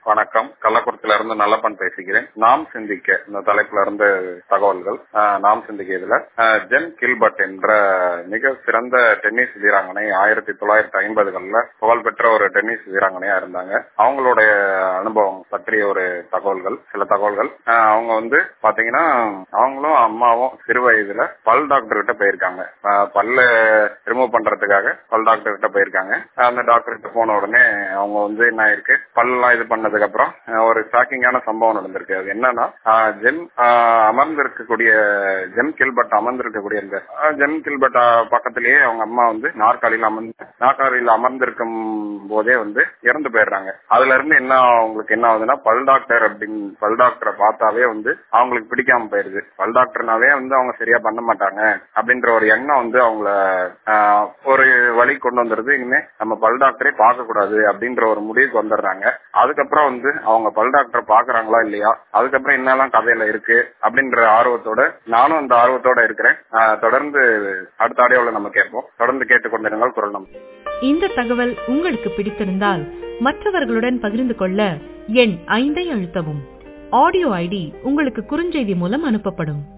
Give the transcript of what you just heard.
வணக்கம் கள்ளக்குறிச்சியில இருந்து நல்லப்பன் பேசுகிறேன் நாம் சிந்திக்க இந்த தலைப்புல இருந்து தகவல்கள் அஹ், நாம் சிந்திக்க இதுல அஹ், ஜென் கில்பர்ட் என்ற மிக சிறந்த டென்னிஸ் வீராங்கனை ஆயிரத்தி தொள்ளாயிரத்தி ஐம்பதுகள்ல புகழ்பெற்ற ஒரு டென்னிஸ் வீராங்கனையா இருந்தாங்க அவங்களுடைய அனுபவம் பற்றிய ஒரு தகவல்கள் சில தகவல்கள் அஹ், அவங்க வந்து பாத்தீங்கன்னா அவங்களும் அம்மாவும் சிறு வயதுல பல் டாக்டர் கிட்ட போயிருக்காங்க அஹ், பல்ல ரிமூவ் பண்றதுக்காக பல் டாக்டர் கிட்ட போயிருக்காங்க அந்த டாக்டர் கிட்ட போன உடனே அவங்க வந்து என்ன ஆயிருக்கு பல்லாம் இது பண்ணதுக்கு அப்புறம் அஹ், ஒரு ஷாக்கிங்கான சம்பவம் நடந்திருக்கு அது என்னன்னா அஹ், ஜென் அஹ், அமர்ந்திருக்கக்கூடிய ஜென் கில்பர்ட் அமர்ந்திருக்கக்கூடிய அந்த அஹ், ஜென் கில்பர்ட் அஹ், பக்கத்திலேயே அவங்க அம்மா வந்து நாற்காலியில் அமர்ந்து நாற்காலியில் அமர்ந்திருக்கும் போதே வந்து இறந்து போயிடுறாங்க அதுல இருந்து என்ன அவங்களுக்கு என்ன ஆகுதுன்னா பல் டாக்டர் அப்படின்னு பல் டாக்டரை பார்த்தாவே வந்து அவங்களுக்கு பிடிக்காம போயிருது பல் டாக்டர்னாவே வந்து அவங்க சரியா பண்ண மாட்டாங்க அப்படின்ற ஒரு எண்ணம் வந்து அவங்கள ஆஹ், ஒரு வழி கொண்டு வந்துருது இனிமே நம்ம பல் டாக்டரே பார்க்க கூடாது அப்படின்ற ஒரு முடிவுக்கு வந்துடுறாங்க அதுக்கப்புறம் வந்து அவங்க பல் டாக்டர் பாக்குறாங்களா இல்லையா அதுக்கப்புறம் என்னெல்லாம் கதையில இருக்கு அப்படின்ற ஆர்வத்தோட நானும் அந்த ஆர்வத்தோட இருக்கிறேன் ஆஹ், தொடர்ந்து அடுத்த ஆடியோவில் நம்ம கேட்போம் தொடர்ந்து கேட்டுக்கொண்டிருங்கள் குரல் நம்பர் இந்த தகவல் உங்களுக்கு பிடித்திருந்தால் மற்றவர்களுடன் பகிர்ந்து கொள்ள எண் ஐந்தை அழுத்தவும் ஆடியோ ஐடி உங்களுக்கு குறுஞ்செய்தி மூலம் அனுப்பப்படும்